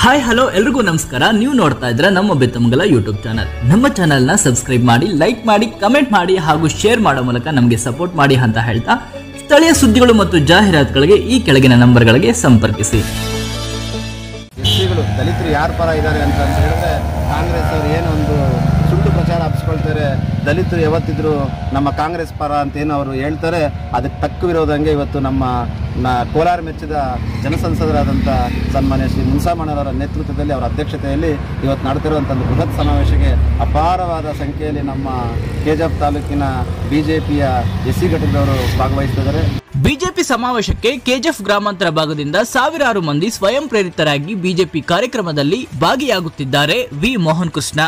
hi hello ಎಲ್ರಿಗೂ ನಮಸ್ಕಾರ ನೀವು ನೋಡ್ತಾ ಇದ್ರೆ ನಮ್ಮ ಬೆತ್ತಮಂಗಲ ಯೂಟ್ಯೂಬ್ ಚಾನಲ್ ನಮ್ಮ ಚಾನಲ್ ನ ಸಬ್ಸ್ಕ್ರೈಬ್ ಮಾಡಿ ಲೈಕ್ ಮಾಡಿ ಕಮೆಂಟ್ ಮಾಡಿ ಹಾಗೂ ಶೇರ್ ಮಾಡೋ ಮೂಲಕ ನಮಗೆ ಸಪೋರ್ಟ್ ಮಾಡಿ ಅಂತ ಹೇಳ್ತಾ ಸ್ಥಳೀಯ ಸುದ್ದಿಗಳು ಮತ್ತು ಜಾಹೀರಾತುಗಳಿಗೆ ಈ ಕೆಳಗಿನ ನಂಬರ್ಗಳಿಗೆ ಸಂಪರ್ಕಿಸಿ ಎಸ್ಸಿಗಳು ದಲಿತರು ಯಾರ ಪರ ಇದ್ದಾರೆ ಅಂತ ಅಂತ ಹೇಳಿದ್ರೆ ಕಾಂಗ್ರೆಸ್ ಅವರು ಏನು ಒಂದು ಸುಳ್ಳು ಪ್ರಚಾರ ಹಬ್ಸ್ಕೊಳ್ತಾರೆ ದಲಿತರು ಯಾವತ್ತಿದ್ರು ನಮ್ಮ ಕಾಂಗ್ರೆಸ್ ಪರ ಅಂತ ಏನು ಅವರು ಹೇಳ್ತಾರೆ ಅದಕ್ಕೆ ತಕ್ಕ ವಿರೋಧಂಗೆ ಇವತ್ತು ನಮ್ಮ ನ ಕೋಲಾರ ಮೆಚ್ಚಿದ ಜನಸಂಸದರಾದಂಥ ಸನ್ಮಾನ್ಯ ಶ್ರೀ ಮುನ್ಸಾಮಣ್ಣರವರ ನೇತೃತ್ವದಲ್ಲಿ ಅವರ ಅಧ್ಯಕ್ಷತೆಯಲ್ಲಿ ಇವತ್ತು ನಡೆದಿರುವಂಥ ಒಂದು ಬೃಹತ್ ಸಮಾವೇಶಕ್ಕೆ ಅಪಾರವಾದ ಸಂಖ್ಯೆಯಲ್ಲಿ ನಮ್ಮ ಕೆಜಾಫ್ ತಾಲೂಕಿನ ಬಿ ಜೆ ಪಿಯ ಎಸ್ ಸಿ ಘಟಕದವರು ಭಾಗವಹಿಸ್ತಿದ್ದಾರೆ ಬಿಜೆಪಿ ಸಮಾವೇಶಕ್ಕೆ ಕೆಜಿಎಫ್ ಗ್ರಾಮಾಂತರ ಭಾಗದಿಂದ ಸಾವಿರಾರು ಮಂದಿ ಸ್ವಯಂ ಪ್ರೇರಿತರಾಗಿ ಬಿಜೆಪಿ ಕಾರ್ಯಕ್ರಮದಲ್ಲಿ ಭಾಗಿಯಾಗುತ್ತಿದ್ದಾರೆ ವಿ ಮೋಹನ್ ಕೃಷ್ಣ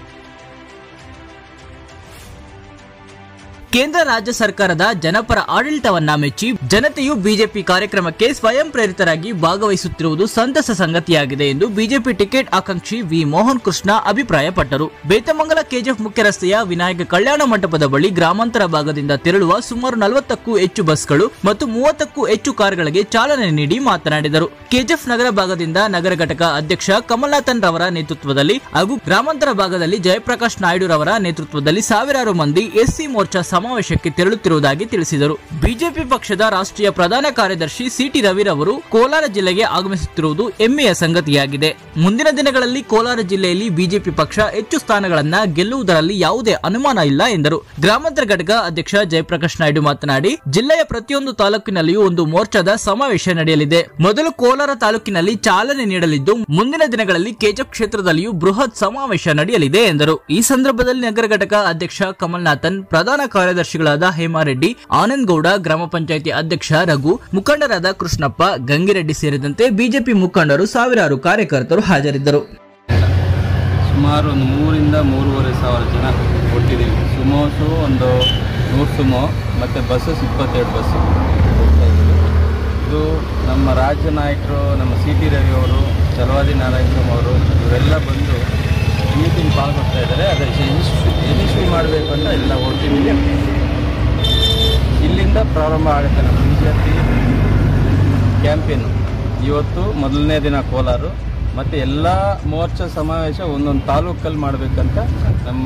ಕೇಂದ್ರ ರಾಜ್ಯ ಸರ್ಕಾರದ ಜನಪರ ಆಡಳಿತವನ್ನ ಮೆಚ್ಚಿ ಜನತೆಯು ಬಿಜೆಪಿ ಕಾರ್ಯಕ್ರಮಕ್ಕೆ ಸ್ವಯಂ ಪ್ರೇರಿತರಾಗಿ ಭಾಗವಹಿಸುತ್ತಿರುವುದು ಸಂತಸ ಸಂಗತಿಯಾಗಿದೆ ಎಂದು ಬಿಜೆಪಿ ಟಿಕೆಟ್ ಆಕಾಂಕ್ಷಿ ವಿ ಮೋಹನ್ ಕೃಷ್ಣ ಅಭಿಪ್ರಾಯಪಟ್ಟರು ಬೇತಮಂಗಲ ಕೆಜಿಎಫ್ ಮುಖ್ಯ ರಸ್ತೆಯ ವಿನಾಯಕ ಕಲ್ಯಾಣ ಮಂಟಪದ ಬಳಿ ಗ್ರಾಮಾಂತರ ಭಾಗದಿಂದ ತೆರಳುವ ಸುಮಾರು ನಲವತ್ತಕ್ಕೂ ಹೆಚ್ಚು ಬಸ್ಗಳು ಮತ್ತು ಮೂವತ್ತಕ್ಕೂ ಹೆಚ್ಚು ಕಾರ್ಗಳಿಗೆ ಚಾಲನೆ ನೀಡಿ ಮಾತನಾಡಿದರು ಕೆಜಿಎಫ್ ನಗರ ಭಾಗದಿಂದ ನಗರ ಘಟಕ ಅಧ್ಯಕ್ಷ ಕಮಲ್ನಾಥನ್ ರವರ ನೇತೃತ್ವದಲ್ಲಿ ಹಾಗೂ ಗ್ರಾಮಾಂತರ ಭಾಗದಲ್ಲಿ ಜಯಪ್ರಕಾಶ್ ನಾಯ್ಡು ರವರ ನೇತೃತ್ವದಲ್ಲಿ ಸಾವಿರಾರು ಮಂದಿ ಎಸ್ಸಿ ಮೋರ್ಚಾ ಸಮಾವೇಶಕ್ಕೆ ತೆರಳುತ್ತಿರುವುದಾಗಿ ತಿಳಿಸಿದರು ಬಿಜೆಪಿ ಪಕ್ಷದ ರಾಷ್ಟ್ರೀಯ ಪ್ರಧಾನ ಕಾರ್ಯದರ್ಶಿ ಸಿಟಿ ರವಿರವರು ಕೋಲಾರ ಜಿಲ್ಲೆಗೆ ಆಗಮಿಸುತ್ತಿರುವುದು ಹೆಮ್ಮೆಯ ಸಂಗತಿಯಾಗಿದೆ ಮುಂದಿನ ದಿನಗಳಲ್ಲಿ ಕೋಲಾರ ಜಿಲ್ಲೆಯಲ್ಲಿ ಬಿಜೆಪಿ ಪಕ್ಷ ಹೆಚ್ಚು ಸ್ಥಾನಗಳನ್ನ ಗೆಲ್ಲುವುದರಲ್ಲಿ ಯಾವುದೇ ಅನುಮಾನ ಇಲ್ಲ ಎಂದರು ಗ್ರಾಮಾಂತರ ಘಟಕ ಅಧ್ಯಕ್ಷ ಜಯಪ್ರಕಾಶ್ ನಾಯ್ಡು ಮಾತನಾಡಿ ಜಿಲ್ಲೆಯ ಪ್ರತಿಯೊಂದು ತಾಲೂಕಿನಲ್ಲಿಯೂ ಒಂದು ಮೋರ್ಚಾದ ಸಮಾವೇಶ ನಡೆಯಲಿದೆ ಮೊದಲು ಕೋಲಾರ ತಾಲೂಕಿನಲ್ಲಿ ಚಾಲನೆ ನೀಡಲಿದ್ದು ಮುಂದಿನ ದಿನಗಳಲ್ಲಿ ಕೆಜಪ್ ಕ್ಷೇತ್ರದಲ್ಲಿಯೂ ಬೃಹತ್ ಸಮಾವೇಶ ನಡೆಯಲಿದೆ ಎಂದರು ಈ ಸಂದರ್ಭದಲ್ಲಿ ನಗರ ಘಟಕ ಅಧ್ಯಕ್ಷ ಕಮಲ್ನಾಥನ್ ಪ್ರಧಾನ ಕಾರ್ಯದರ್ಶಿಗಳಾದ ಹೇಮಾರೆಡ್ಡಿ ಆನಂದ್ ಗೌಡ ಗ್ರಾಮ ಪಂಚಾಯಿತಿ ಅಧ್ಯಕ್ಷ ರಘು ಮುಖಂಡರಾದ ಕೃಷ್ಣಪ್ಪ ಗಂಗಿರೆಡ್ಡಿ ಸೇರಿದಂತೆ ಬಿಜೆಪಿ ಮುಖಂಡರು ಸಾವಿರಾರು ಕಾರ್ಯಕರ್ತರು ಹಾಜರಿದ್ದರು ಸುಮಾರು ಒಂದು ಮೂರಿಂದ ಮೂರುವರೆ ಸಾವಿರ ಜನ ಕೊಟ್ಟಿದ್ದೀವಿ ಸುಮೋಸು ಒಂದು ನೂರು ಸುಮೋ ಮತ್ತು ಬಸ್ಸಸ್ ಇಪ್ಪತ್ತೆರಡು ಬಸ್ಸು ಹೋಗ್ತಾ ಇದ್ದೀವಿ ಇದು ನಮ್ಮ ರಾಜ್ಯ ನಾಯಕರು ನಮ್ಮ ಸಿ ಟಿ ರವಿ ಅವರು ಚಲವಾದಿ ನಾರಾಯಣಸ್ವಾಮಿ ಅವರು ಇವರೆಲ್ಲ ಬಂದು ಮೀಟಿಂಗ್ ಪಾಲ್ಗೊಳ್ತಾ ಇದ್ದಾರೆ ಅದರ ಯಶಸ್ವಿ ಯಶಸ್ವಿ ಮಾಡಬೇಕು ಅಂತ ಎಲ್ಲ ಹೊರಟಿದ್ದೀವಿ ಇಲ್ಲಿಂದ ಪ್ರಾರಂಭ ಆಗುತ್ತೆ ನಮ್ಮ ಬಿ ಜೆ ಪಿ ಕ್ಯಾಂಪೇನು ಇವತ್ತು ಮೊದಲನೇ ದಿನ ಕೋಲಾರು ಮತ್ತು ಎಲ್ಲ ಮೋರ್ಚಾ ಸಮಾವೇಶ ಒಂದೊಂದು ತಾಲೂಕಲ್ಲಿ ಮಾಡಬೇಕಂತ ನಮ್ಮ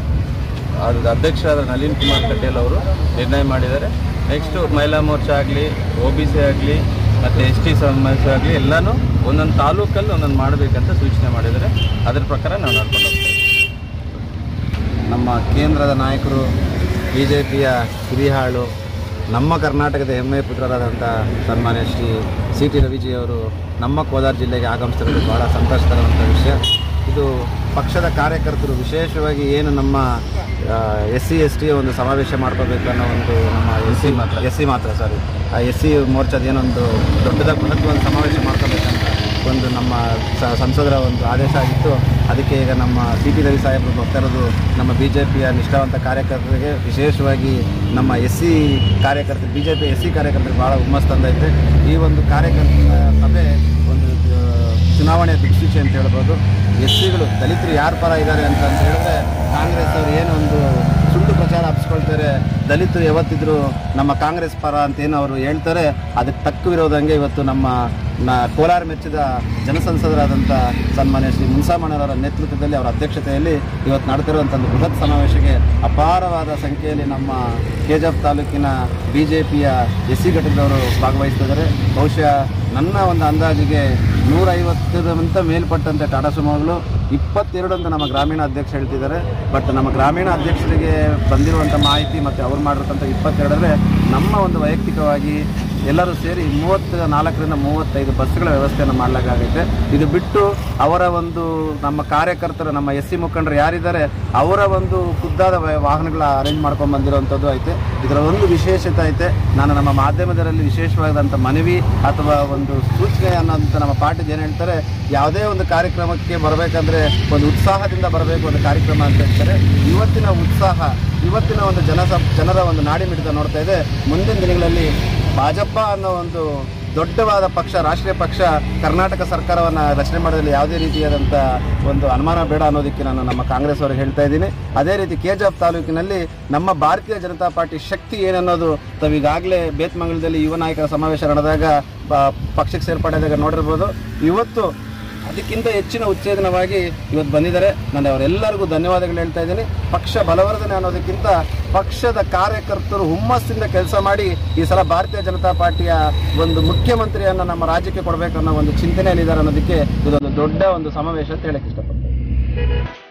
ಅದ್- ಅಧ್ಯಕ್ಷರಾದ ನಳಿನ್ ಕುಮಾರ್ ಕಟೇಲ್ ಅವರು ನಿರ್ಣಯ ಮಾಡಿದ್ದಾರೆ ನೆಕ್ಸ್ಟು ಮಹಿಳಾ ಮೋರ್ಚಾ ಆಗಲಿ ಒ ಬಿ ಸಿ ಆಗಲಿ ಮತ್ತು ಎಸ್ ಟಿ ಸಮಾವೇಶ ಆಗಲಿ ಎಲ್ಲನೂ ಒಂದೊಂದು ತಾಲೂಕಲ್ಲಿ ಒಂದೊಂದು ಮಾಡಬೇಕಂತ ಸೂಚನೆ ಮಾಡಿದ್ದಾರೆ ಅದ್ರ ಪ್ರಕಾರ ನಾವು ನಡ್ಕೊಂಡು ಹೋಗ್ತಾ ಇದ್ದೀವಿ ನಮ್ಮ ಕೇಂದ್ರದ ನಾಯಕರು ಬಿ ಜೆ ಪಿಯ ಹಿರಿಹಾಳು ನಮ್ಮ ಕರ್ನಾಟಕದ ಹೆಮ್ಮೆಯ ಪುತ್ರರಾದಂಥ ಸನ್ಮಾನ್ಯ ಶ್ರೀ ಸಿ ಟಿ ರವಿಜಿಯವರು ನಮ್ಮ ಕೋಲಾರ ಜಿಲ್ಲೆಗೆ ಆಗಮಿಸ್ತಿರೋದು ಭಾಳ ಸಂತೋಷಕರವಂಥ ವಿಷಯ ಇದು ಪಕ್ಷದ ಕಾರ್ಯಕರ್ತರು ವಿಶೇಷವಾಗಿ ಏನು ನಮ್ಮ ಎಸ್ ಸಿ ಎಸ್ ಟಿ ಒಂದು ಸಮಾವೇಶ ಮಾಡ್ಕೋಬೇಕು ಅನ್ನೋ ಒಂದು ನಮ್ಮ ಎಸ್ ಸಿ ಮಾತ್ರ ಎಸ್ ಸಿ ಮಾತ್ರ ಸಾರಿ ಎಸ್ ಸಿ ಮೋರ್ಚಾದ ಏನೊಂದು ದೊಡ್ಡದಾಗಿ ಬೃಹತ್ ಒಂದು ಸಮಾವೇಶ ಮಾಡ್ಕೋಬೇಕಂತ ಒಂದು ನಮ್ಮ ಸ- ಸಂಸದರ ಒಂದು ಆದೇಶ ಆಗಿತ್ತು ಅದಕ್ಕೆ ಈಗ ನಮ್ಮ ಸಿ ಟಿ ರವಿ ಸಾಹೇಬರು ಬರ್ತಾ ಇರೋದು ನಮ್ಮ ಬಿ ಜೆ ಪಿಯ ನಿಷ್ಠಾವಂತ ಕಾರ್ಯಕರ್ತರಿಗೆ ವಿಶೇಷವಾಗಿ ನಮ್ಮ ಎಸ್ ಸಿ ಕಾರ್ಯಕರ್ತರು B J P S C ಕಾರ್ಯಕರ್ತರಿಗೆ ಭಾಳ ಹುಮ್ಮಸ್ ತಂದೈತೆ ಈ ಒಂದು ಕಾರ್ಯಕರ್ತರ ಸಭೆ ಒಂದು ಆ, ಚುನಾವಣೆಯ ದಿಕ್ಸೂಚಿ ಅಂತ ಹೇಳ್ಬೋದು ಎಸ್ ಸಿಗಳು ದಲಿತರು ಯಾರ ಪರ ಇದ್ದಾರೆ ಅಂತ ಅಂತ ಹೇಳಿದ್ರೆ ಕಾಂಗ್ರೆಸ್ ಅವರು ಏನು ಒಂದು ಸುಳ್ಳು ಪ್ರಚಾರ ಹಬ್ಸ್ಕೊಳ್ತಾರೆ ದಲಿತರು ಯಾವತ್ತಿದ್ರು ನಮ್ಮ ಕಾಂಗ್ರೆಸ್ ಪರ ಅಂತ ಏನು ಅವರು ಹೇಳ್ತಾರೆ ಅದಕ್ಕೆ ತಕ್ಕ ವಿರೋಧಂಗೆ ಇವತ್ತು ನಮ್ಮ ನ ಕೋಲಾರ ಮೆಚ್ಚಿದ ಜನಸಂಸದರಾದಂಥ ಸನ್ಮಾನ್ಯ ಶ್ರೀ ಮುನ್ಸಾಮಣ್ಣರವರ ನೇತೃತ್ವದಲ್ಲಿ ಅವರ ಅಧ್ಯಕ್ಷತೆಯಲ್ಲಿ ಇವತ್ತು ನಡೆದಿರುವಂಥ ಒಂದು ಬೃಹತ್ ಸಮಾವೇಶಕ್ಕೆ ಅಪಾರವಾದ ಸಂಖ್ಯೆಯಲ್ಲಿ ನಮ್ಮ ಕೆಜಾಫ್ ತಾಲೂಕಿನ ಬಿ ಜೆ ಪಿಯ ಎಸ್ ಸಿ ಘಟಕದವರು ಭಾಗವಹಿಸ್ತಿದ್ದಾರೆ ಬಹುಶಃ ನನ್ನ ಒಂದು ಅಂದಾಜಿಗೆ ನೂರೈವತ್ತರಂತ ಮೇಲ್ಪಟ್ಟಂತೆ ಟಾಟಾ ಸುಮೋಗಳು ಇಪ್ಪತ್ತೆರಡು ಅಂತ ನಮ್ಮ ಗ್ರಾಮೀಣ ಅಧ್ಯಕ್ಷ ಹೇಳ್ತಿದ್ದಾರೆ ಬಟ್ ನಮ್ಮ ಗ್ರಾಮೀಣ ಅಧ್ಯಕ್ಷರಿಗೆ ಬಂದಿರುವಂಥ ಮಾಹಿತಿ ಮತ್ತು ಅವ್ರು ಮಾಡಿರ್ತಂಥ ಇಪ್ಪತ್ತೆರಡರಲ್ಲಿ ನಮ್ಮ ಒಂದು ವೈಯಕ್ತಿಕವಾಗಿ ಎಲ್ಲರೂ ಸೇರಿ ಮೂವತ್ತು ನಾಲ್ಕರಿಂದ ಮೂವತ್ತೈದು ಬಸ್ಗಳ ವ್ಯವಸ್ಥೆಯನ್ನು ಮಾಡಲಾಗೈತೆ ಇದು ಬಿಟ್ಟು ಅವರ ಒಂದು ನಮ್ಮ ಕಾರ್ಯಕರ್ತರು ನಮ್ಮ ಎಸ್ ಸಿ ಮುಖಂಡರು ಯಾರಿದ್ದಾರೆ ಅವರ ಒಂದು ಖುದ್ದಾದ ವ- ವಾಹನಗಳ ಅರೇಂಜ್ ಮಾಡ್ಕೊಂಡು ಬಂದಿರುವಂಥದ್ದು ಐತೆ ಇದರ ಒಂದು ವಿಶೇಷತೆ ಐತೆ ನಾನು ನಮ್ಮ ಮಾಧ್ಯಮದರಲ್ಲಿ ವಿಶೇಷವಾದಂಥ ಮನವಿ ಅಥವಾ ಒಂದು ಸೂಚನೆ ಅನ್ನೋಂಥ ನಮ್ಮ ಪಾರ್ಟಿದು ಏನು ಹೇಳ್ತಾರೆ ಯಾವುದೇ ಒಂದು ಕಾರ್ಯಕ್ರಮಕ್ಕೆ ಬರಬೇಕಂದ್ರೆ ಒಂದು ಉತ್ಸಾಹದಿಂದ ಬರಬೇಕು ಒಂದು ಕಾರ್ಯಕ್ರಮ ಅಂತ ಹೇಳ್ತಾರೆ ಇವತ್ತಿನ ಉತ್ಸಾಹ ಇವತ್ತಿನ ಒಂದು ಜನ ಜನರ ಒಂದು ನಾಡಿ ಮಿಡಿತ ನೋಡ್ತಾ ಇದೆ ಮುಂದಿನ ದಿನಗಳಲ್ಲಿ ಭಾಜಪ ಅನ್ನೋ ಒಂದು ದೊಡ್ಡವಾದ ಪಕ್ಷ ರಾಷ್ಟ್ರೀಯ ಪಕ್ಷ ಕರ್ನಾಟಕ ಸರ್ಕಾರವನ್ನು ರಚನೆ ಮಾಡೋದ್ರಲ್ಲಿ ಯಾವುದೇ ರೀತಿಯಾದಂಥ ಒಂದು ಅನುಮಾನ ಬೇಡ ಅನ್ನೋದಕ್ಕೆ ನಾನು ನಮ್ಮ ಕಾಂಗ್ರೆಸ್ ಅವರಿಗೆ ಹೇಳ್ತಾ ಇದ್ದೀನಿ ಅದೇ ರೀತಿ ಕೆಜಾಫ್ ತಾಲೂಕಿನಲ್ಲಿ ನಮ್ಮ ಭಾರತೀಯ ಜನತಾ ಪಾರ್ಟಿ ಶಕ್ತಿ ಏನನ್ನೋದು ತಾವೀಗಾಗಲೇ ಬೇತ್ಮಂಗಲದಲ್ಲಿ ಯುವ ನಾಯಕರ ಸಮಾವೇಶ ನಡೆದಾಗ ಬ- ಪಕ್ಷಕ್ಕೆ ಸೇರ್ಪಡೆಯಾದಾಗ ನೋಡಿರ್ಬೋದು ಇವತ್ತು ಅದಕ್ಕಿಂತ ಹೆಚ್ಚಿನ ಉತ್ತೇಜನವಾಗಿ ಇವತ್ತು ಬಂದಿದ್ದಾರೆ ನಾನು ಅವರೆಲ್ಲರಿಗೂ ಧನ್ಯವಾದಗಳು ಹೇಳ್ತಾ ಇದ್ದೀನಿ ಪಕ್ಷ ಬಲವರ್ಧನೆ ಅನ್ನೋದಕ್ಕಿಂತ ಪಕ್ಷದ ಕಾರ್ಯಕರ್ತರು ಹುಮ್ಮಸ್ಸಿಂದ ಕೆಲಸ ಮಾಡಿ ಈ ಸಲ ಭಾರತೀಯ ಜನತಾ ಪಾರ್ಟಿಯ ಒಂದು ಮುಖ್ಯಮಂತ್ರಿಯನ್ನು ನಮ್ಮ ರಾಜ್ಯಕ್ಕೆ ಕೊಡಬೇಕು ಅನ್ನೋ ಒಂದು ಚಿಂತನೆಯಲ್ಲಿದ್ದಾರೆ ಅನ್ನೋದಕ್ಕೆ ಇದೊಂದು ದೊಡ್ಡ ಒಂದು ಸಮಾವೇಶ ಅಂತ ಹೇಳಕ್ಕೆ ಇಷ್ಟಪಡ್ತೀನಿ